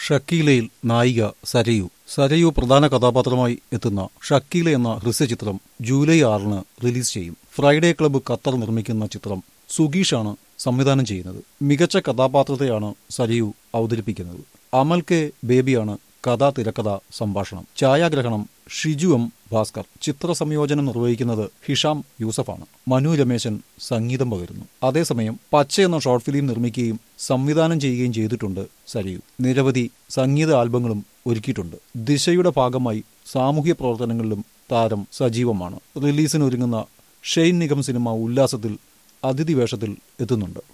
ഷക്കീലയിൽ നായിക സരയു സരയു പ്രധാന കഥാപാത്രമായി എത്തുന്ന ഷക്കീല എന്ന ഹ്രസ്വചിത്രം ജൂലൈ ആറിന് റിലീസ് ചെയ്യും ഫ്രൈഡേ ക്ലബ്ബ് ഖത്തർ നിർമ്മിക്കുന്ന ചിത്രം സുഗീഷാണ് സംവിധാനം ചെയ്യുന്നത് മികച്ച കഥാപാത്രത്തെയാണ് സരയു അവതരിപ്പിക്കുന്നത് അമൽ കെ ബേബിയാണ് കഥ തിരക്കഥ സംഭാഷണം ഛായാഗ്രഹണം ഷിജു എം ഭാസ്കർ ചിത്ര സംയോജനം നിർവഹിക്കുന്നത് ഹിഷാം യൂസഫാണ് മനു രമേശൻ സംഗീതം പകരുന്നു അതേസമയം പച്ച എന്ന ഷോർട്ട് ഫിലിം നിർമ്മിക്കുകയും സംവിധാനം ചെയ്യുകയും ചെയ്തിട്ടുണ്ട് സരിയു നിരവധി സംഗീത ആൽബങ്ങളും ഒരുക്കിയിട്ടുണ്ട് ദിശയുടെ ഭാഗമായി സാമൂഹ്യ പ്രവർത്തനങ്ങളിലും താരം സജീവമാണ് റിലീസിനൊരുങ്ങുന്ന ഷെയ്ൻ നിഗം സിനിമ ഉല്ലാസത്തിൽ അതിഥി വേഷത്തിൽ എത്തുന്നുണ്ട്